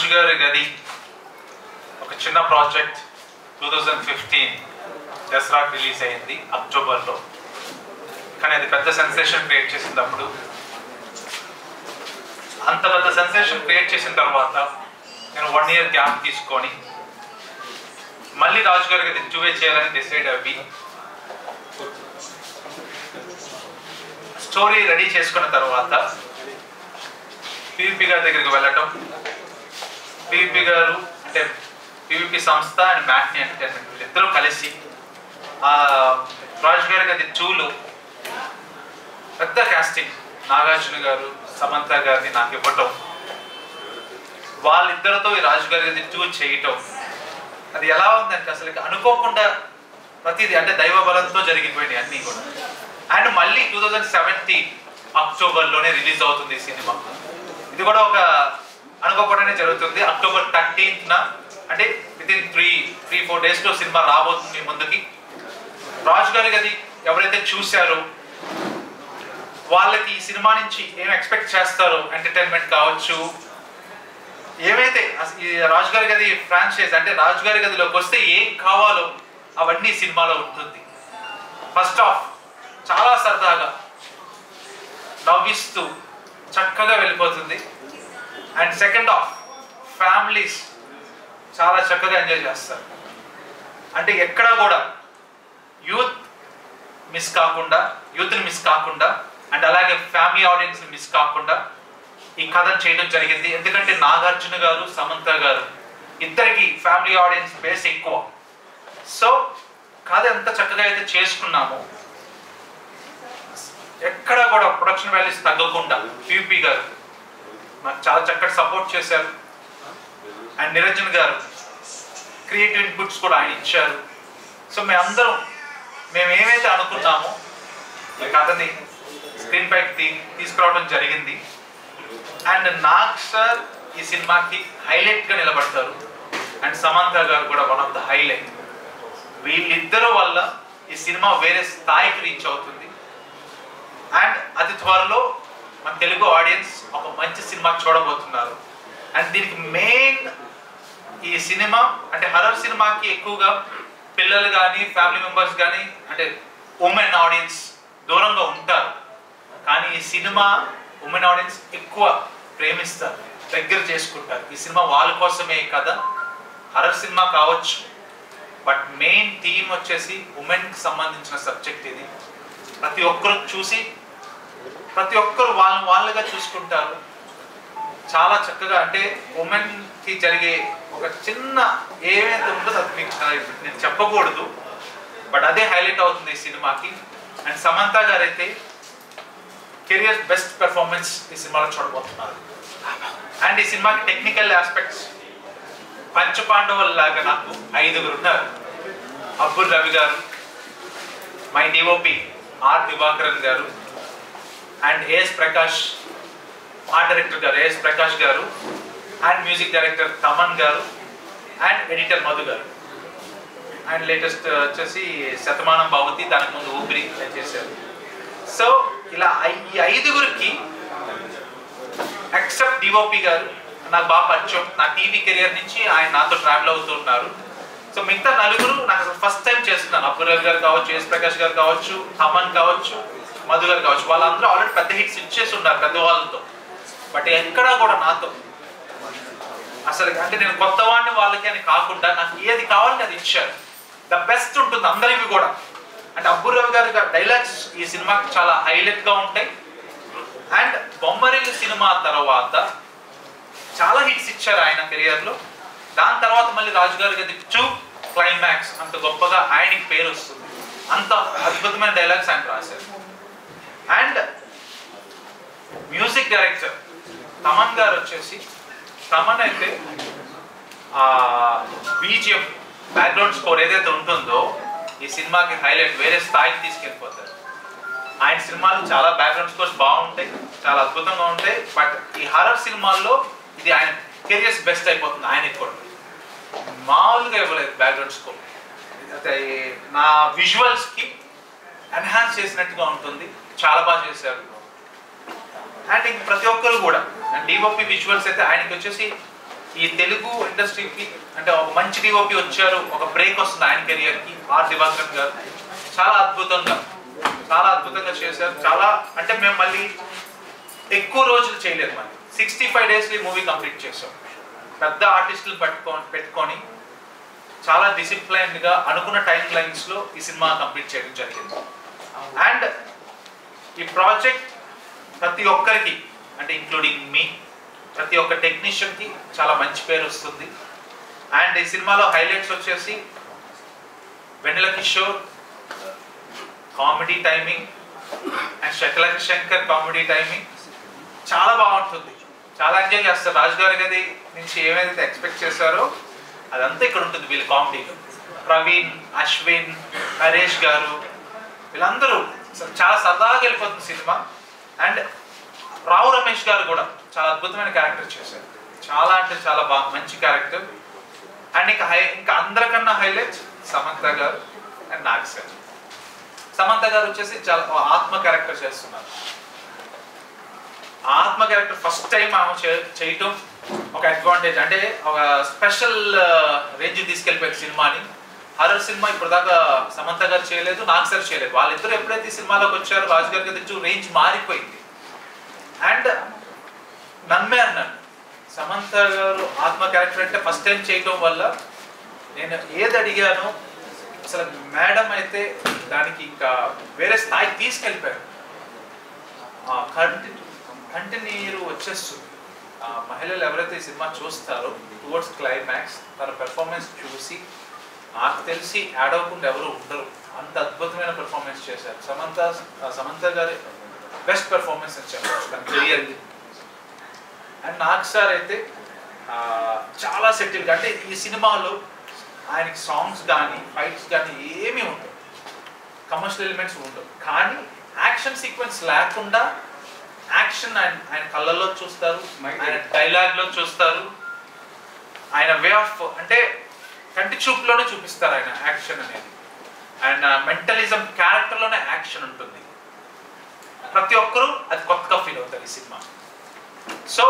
రాజుగారి గది ఒక చిన్న ప్రాజెక్ట్ టూ థౌజండ్ ఫిఫ్టీన్ దసరాకి రిలీజ్ అయింది అక్టోబర్లో కానీ అది పెద్ద సెన్సేషన్ క్రియేట్ చేసింది అప్పుడు అంత పెద్ద సెన్సేషన్ క్రియేట్ చేసిన తర్వాత నేను వన్ ఇయర్ గ్యాప్ తీసుకొని మళ్ళీ రాజుగారి గది టూవే చేయాలని డిసైడ్ అవ్వి స్టోరీ రెడీ చేసుకున్న తర్వాత పివిపి గారి దగ్గరికి వెళ్ళటం పివిపి గారు అంటే పివిపి సంస్థ అండ్ మ్యాట్ని ఎంటర్టైన్మెంట్ ఇద్దరు కలిసి ఆ రాజు గారికి అది చూలు పెద్ద కాస్టింగ్ నాగార్జున గారు సమంత గారిని నాకు ఇవ్వటం వాళ్ళిద్దరితో ఈ రాజు గారి అది టూ చేయటం అది ఎలా ఉందంటే అసలు ఇక అనుకోకుండా ప్రతిదీ అంటే దైవ బలంతో జరిగిపోయినాయి అన్నీ కూడా అండ్ మళ్ళీ టూ థౌజండ్ సెవెంటీన్ అక్టోబర్లోనే రిలీజ్ అవుతుంది ఈ సినిమా ఇది కూడా ఒక అనుకోకుండానే జరుగుతుంది అక్టోబర్ థర్టీన్త్న అంటే within three three four డేస్లో సినిమా రాబోతుంది మీ ముందుకి రాజు గారి గది ఎవరైతే చూశారో వాళ్ళకి ఈ సినిమా నుంచి ఏం ఎక్స్పెక్ట్ చేస్తారో ఎంటర్టైన్మెంట్ కావచ్చు ఏమైతే అస- ఈ రాజుగారి గది ఫ్రాంచైజ్ అంటే రాజుగారి గదిలోకి వస్తే ఏం కావాలో అవన్నీ ఈ సినిమాలో ఉంటుంది ఫస్ట్ ఆఫ్ చాలా సరదాగా నవ్విస్తూ చక్కగా వెళ్ళిపోతుంది అండ్ సెకండ్ ఆఫ్ ఫ్యామిలీస్ చాలా చక్కగా ఎంజాయ్ చేస్తారు అంటే ఎక్కడ కూడా యూత్ మిస్ కాకుండా యూత్ని మిస్ కాకుండా అండ్ అలాగే ఫ్యామిలీ ఆడియన్స్ మిస్ కాకుండా ఈ కథను చేయడం జరిగింది ఎందుకంటే నాగార్జున గారు సమంత గారు ఇద్దరికి ఫ్యామిలీ ఆడియన్స్ బేస్ ఎక్కువ సో కథ ఎంత చక్కగా అయితే చేసుకున్నామో ఎక్కడ కూడా ప్రొడక్షన్ వాల్యూస్ తగ్గకుండా పిపి గారు నాకు చాలా చక్కటి సపోర్ట్ చేశారు అండ్ నిరంజన్ గారు క్రియేటివ్ ఇన్పుట్స్ కూడా ఆయన ఇచ్చారు సో మేమందరం మేము ఏమైతే అనుకున్నామో ఈ కథని స్క్రీన్ పైకి తీ తీసుకురావడం జరిగింది అండ్ నాగ్ సార్ ఈ సినిమాకి హైలైట్ గా నిలబడతారు అండ్ సమంత గారు కూడా వన్ ఆఫ్ ద హైలైట్ వీళ్ళిద్దరు వల్ల ఈ సినిమా వేరే స్థాయికి రీచ్ అవుతుంది అండ్ అతి త్వరలో మన తెలుగు ఆడియన్స్ ఒక మంచి సినిమా చూడబోతున్నారు అండ్ దీనికి మెయిన్ ఈ సినిమా అంటే హర్రర్ సినిమాకి ఎక్కువగా పిల్లలు కానీ ఫ్యామిలీ మెంబర్స్ కానీ అంటే ఉమెన్ ఆడియన్స్ దూరంగా ఉంటారు కానీ ఈ సినిమా ఉమెన్ ఆడియన్స్ ఎక్కువ ప్రేమిస్తారు దగ్గర చేసుకుంటారు ఈ సినిమా వాళ్ళ కోసమే కదా హర్రర్ సినిమా కావచ్చు బట్ మెయిన్ థీమ్ వచ్చేసి ఉమెన్కి సంబంధించిన సబ్జెక్ట్ ఇది ప్రతి ఒక్కరు చూసి ప్రతి ఒక్కరు వాళ్ళని వాళ్ళుగా చూసుకుంటారు చాలా చక్కగా అంటే ఉమెన్ కి జరిగే ఒక చిన్న ఏమైతే ఉంటుందో అది మీకు చాలా ఇప్పుడు నేను చెప్పకూడదు బట్ అదే హైలైట్ అవుతుంది ఈ సినిమాకి అండ్ సమంత గారు అయితే కెరియర్ బెస్ట్ పెర్ఫార్మెన్స్ ఈ సినిమాలో చూడబోతున్నారు అండ్ ఈ సినిమాకి టెక్నికల్ ఆస్పెక్ట్స్ పంచపాండవుల లాగా నాకు ఐదుగురు ఉన్నారు అబ్బుల్ రవి గారు మై డిఓపి ఆర్ దివాకరన్ గారు and AS Prakash art director గారు ఏఎస్ ప్రకాష్ గారు అండ్ మ్యూజిక్ డైరెక్టర్ తమన్ గారు అండ్ ఎడిటర్ మధు గారు అండ్ లేటెస్ట్ వచ్చేసి శతమానం భవతి దానికి ముందు ఊపిరి అని చేశారు సో ఇలా ఐ- ఈ ఐదుగురికి ఎక్సెప్ట్ డిఓపి గారు నాకు బాగా పరిచయం నా టీవీ కెరియర్ నుంచి ఆయన నాతో ట్రావెల్ అవుతున్నారు సో మిగతా నలుగురు నాకు అసలు ఫస్ట్ టైం చేస్తున్నాను అబ్బు రవి గారు కావచ్చు ఎస్ ప్రకాష్ గారు కావచ్చు అమన్ కావచ్చు మధు గారు కావచ్చు వాళ్ళందరూ ఆల్రెడీ పెద్ద హిట్స్ ఇచ్చేసి ఉన్నారు పెద్ద వాళ్ళతో బట్ ఎక్కడా కూడా నాతో అసలు అంటే నేను కొత్త వాడిని వాళ్ళకి అని కాకుండా నాకు ఏది కావాలంటే అది ఇచ్చారు ద బెస్ట్ ఉంటుంది అందరివి కూడా అంటే అబ్బు రవి గారి డైలాగ్స్ ఈ సినిమాకి చాలా హైలైట్ గా ఉంటాయి అండ్ బొమ్మరిల్లు సినిమా తర్వాత చాలా హిట్స్ ఇచ్చారు ఆయన కెరియర్ లో దాని తర్వాత మళ్ళీ రాజు గారి గది టూ క్లైమాక్స్ అంత గొప్పగా ఆయనకి పేరు వస్తుంది అంత అద్భుతమైన డైలాగ్స్ ఆయన రాశారు అండ్ మ్యూజిక్ డైరెక్టర్ తమన్ గారు వచ్చేసి తమన్ అయితే ఆ బీజిఎం బ్యాక్గ్రౌండ్ స్కోర్ ఏదైతే ఉంటుందో ఈ సినిమాకి హైలైట్ వేరే స్థాయికి తీసుకెళ్ళిపోతారు ఆయన సినిమాలు చాలా బ్యాక్గ్రౌండ్ స్కోర్స్ బాగుంటాయి చాలా అద్భుతంగా ఉంటాయి బట్ ఈ హర్రర్ సినిమాల్లో ఇది ఆయన కెరియర్స్ బెస్ట్ అయిపోతుంది ఆయనకి కూడా మామూలుగా ఇవ్వలేదు బ్యాక్గ్రౌండ్ స్కోర్ అయితే నా విజువల్స్కి ఎన్హాన్స్ చేసినట్టుగా ఉంటుంది చాలా బాగా చేశారు అండ్ ఇంక ప్రతి ఒక్కరు కూడా డిఓపి విజువల్స్ అయితే ఆయనకి వచ్చేసి ఈ తెలుగు ఇండస్ట్రీకి అంటే ఒక మంచి డిఓపి వచ్చారు ఒక బ్రేక్ వస్తుంది ఆయన కెరియర్కి ఆర్ దివాకర్ గారు చాలా అద్భుతంగా చాలా అద్భుతంగా చేశారు చాలా అంటే మేము మళ్ళీ ఎక్కువ రోజులు చేయలేదు మళ్ళీ సిక్స్టీ ఫైవ్ డేస్లో ఈ మూవీ కంప్లీట్ చేసాం పెద్ద ఆర్టిస్టులు పెట్టుకొని పెట్టుకొని చాలా డిసిప్లైన్డ్గా అనుకున్న టైం లైన్స్లో ఈ సినిమా కంప్లీట్ చేయడం జరిగింది అండ్ ఈ ప్రాజెక్ట్ ప్రతి ఒక్కరికి అంటే ఇంక్లూడింగ్ మీ ప్రతి ఒక్క టెక్నీషియన్కి చాలా మంచి పేరు వస్తుంది అండ్ ఈ సినిమాలో హైలైట్స్ వచ్చేసి Vennela Kishore comedy timing and Shakalaka Shankar comedy timing చాలా బాగుంటుంది చాలా ఎంజాయ్ చేస్తారు రాజు గారి గది నుంచి ఏమైతే ఎక్స్పెక్ట్ చేశారో అదంతా ఇక్కడ ఉంటుంది వీళ్ళ కామెడీ ప్రవీణ్ అశ్విన్ హరీష్ గారు వీళ్ళందరూ అసలు చాలా సరదాగా వెళ్ళిపోతుంది సినిమా అండ్ రావు రమేష్ గారు కూడా చాలా అద్భుతమైన క్యారెక్టర్ చేశారు చాలా అంటే చాలా బాగా మంచి క్యారెక్టర్ అండ్ ఇంకా హై ఇంకా అందరికన్నా హైలైట్ సమంత గారు అండ్ నాగ్ సార్ సమంత గారు వచ్చేసి చాలా ఓ ఆత్మ క్యారెక్టర్ చేస్తున్నారు ఆ ఆత్మ క్యారెక్టర్ ఫస్ట్ టైం ఆమె చే- చేయటం ఒక అడ్వాంటేజ్ అంటే ఒక స్పెషల్ రేంజ్ తీసుకెళ్ళిపోయారు సినిమాని హర్రర్ సినిమా ఇప్పుడు దాకా సమంత గారు చేయలేదు నాగ్ సార్ చేయలేదు వాళ్ళిద్దరు ఎప్పుడైతే ఈ సినిమాలోకి వచ్చారో రాజు గారికి తెచ్చు రేంజ్ మారిపోయింది అండ్ నమ్మారు నన్ను సమంత గారు ఆత్మ క్యారెక్టర్ అంటే ఫస్ట్ టైం చేయటం వల్ల నేను ఏది అడిగానో అసలు మేడం అయితే దానికి ఇంకా వేరే స్థాయికి తీసుకెళ్ళిపోయారు ఆ కంటి కంటి నీరు వచ్చేస్తుంది ఆ మహిళలు ఎవరైతే ఈ సినిమా చూస్తారో టువర్డ్స్ క్లైమాక్స్ తన పెర్ఫార్మెన్స్ చూసి నాకు తెలిసి యాడ్ అవ్వకుండా ఎవరు ఉండరు అంత అద్భుతమైన పెర్ఫార్మెన్స్ చేశారు సమంత ఆ సమంత గారి బెస్ట్ పెర్ఫార్మెన్స్ అని చెప్పచ్చు తన కెరియర్కి అండ్ నాగ్ సార్ అయితే ఆ, చాలా సెటిల్గా అంటే ఈ సినిమాలో ఆయనకి సాంగ్స్ కానీ ఫైట్స్ కానీ ఏమీ ఉండవు కమర్షియల్ ఎలిమెంట్స్ ఉండవు కానీ యాక్షన్ సీక్వెన్స్ లేకుండా యాక్షన్ ఆయన ఆయన కళ్ళల్లో చూస్తారు ఆయన డైలాగ్లో చూస్తారు ఆయన వే ఆఫ్ అంటే కంటి చూపులోనే చూపిస్తారు ఆయన యాక్షన్ అనేది ఆయన మెంటలిజం క్యారెక్టర్లోనే యాక్షన్ ఉంటుంది ప్రతి ఒక్కరూ అది కొత్తగా ఫీల్ అవుతారు ఈ సినిమా సో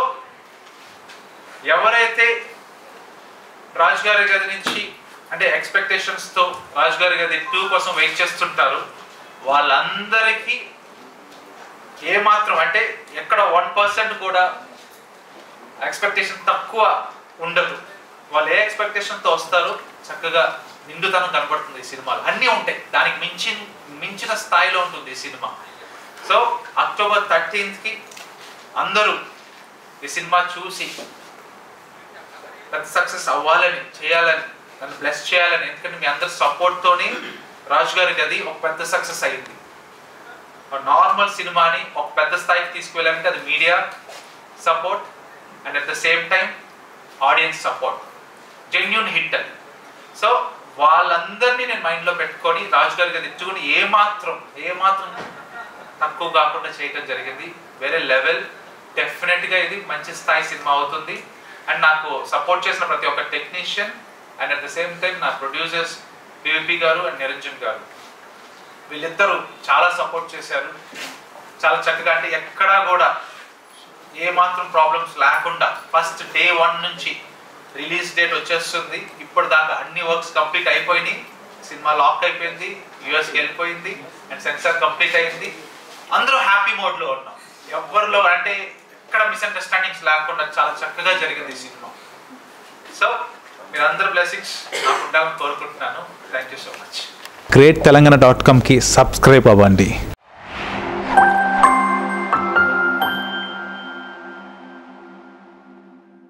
ఎవరైతే రాజు గారి గది నుంచి అంటే ఎక్స్పెక్టేషన్స్తో రాజు గారి గది టూ కోసం వెయిట్ చేస్తుంటారు వాళ్ళందరికీ ఏమాత్రం అంటే ఎక్కడ వన్ పర్సెంట్ కూడా ఎక్స్పెక్టేషన్ తక్కువ ఉండదు వాళ్ళు ఏ ఎక్స్పెక్టేషన్తో వస్తారో చక్కగా నిండుతనం కనపడుతుంది ఈ సినిమాలో అన్నీ ఉంటాయి దానికి మించి మించిన స్థాయిలో ఉంటుంది ఈ సినిమా సో అక్టోబర్ థర్టీన్త్కి అందరూ ఈ సినిమా చూసి పెద్ద సక్సెస్ అవ్వాలని చేయాలని నన్ను బ్లెస్ చేయాలని ఎందుకంటే మీ అందరి సపోర్ట్తోనే రాజు గారి గది ఒక పెద్ద సక్సెస్ అయింది నార్మల్ సినిమాని ఒక పెద్ద స్థాయికి తీసుకువెళ్ళాలంటే అది media support and at the same time audience support genuine hit అది సో వాళ్ళందరినీ నేను మైండ్లో పెట్టుకొని రాజు గారి గది ఇచ్చుకుని ఏ మాత్రం ఏ మాత్రం తక్కువ కాకుండా చేయడం జరిగింది వేరే లెవెల్ డెఫినెట్గా ఇది మంచి స్థాయి సినిమా అవుతుంది అండ్ నాకు సపోర్ట్ చేసిన ప్రతి ఒక్క technician and at the same time నా ప్రొడ్యూసర్స్ పివిపి గారు అండ్ నిరంజన్ గారు వీళ్ళిద్దరూ చాలా సపోర్ట్ చేశారు చాలా చక్కగా అంటే ఎక్కడా కూడా ఏ మాత్రం ప్రాబ్లమ్స్ లేకుండా ఫస్ట్ డే వన్ నుంచి రిలీజ్ డేట్ వచ్చేస్తుంది ఇప్పుడు దాకా అన్ని వర్క్స్ కంప్లీట్ అయిపోయినాయి సినిమా లాక్ అయిపోయింది యుఎస్కి వెళ్ళిపోయింది అండ్ సెన్సార్ కంప్లీట్ అయింది అందరూ హ్యాపీ మోడ్లో ఉన్నాం ఎవరిలో అంటే ఎక్కడ మిస్అండర్స్టాండింగ్స్ లేకుండా చాలా చక్కగా జరిగింది ఈ సినిమా సో మీరందరూ బ్లెస్సింగ్స్ నాకు ఉండాలని కోరుకుంటున్నాను thank you so much great Telangana dot కామ్కి సబ్స్క్రైబ్ అవ్వండి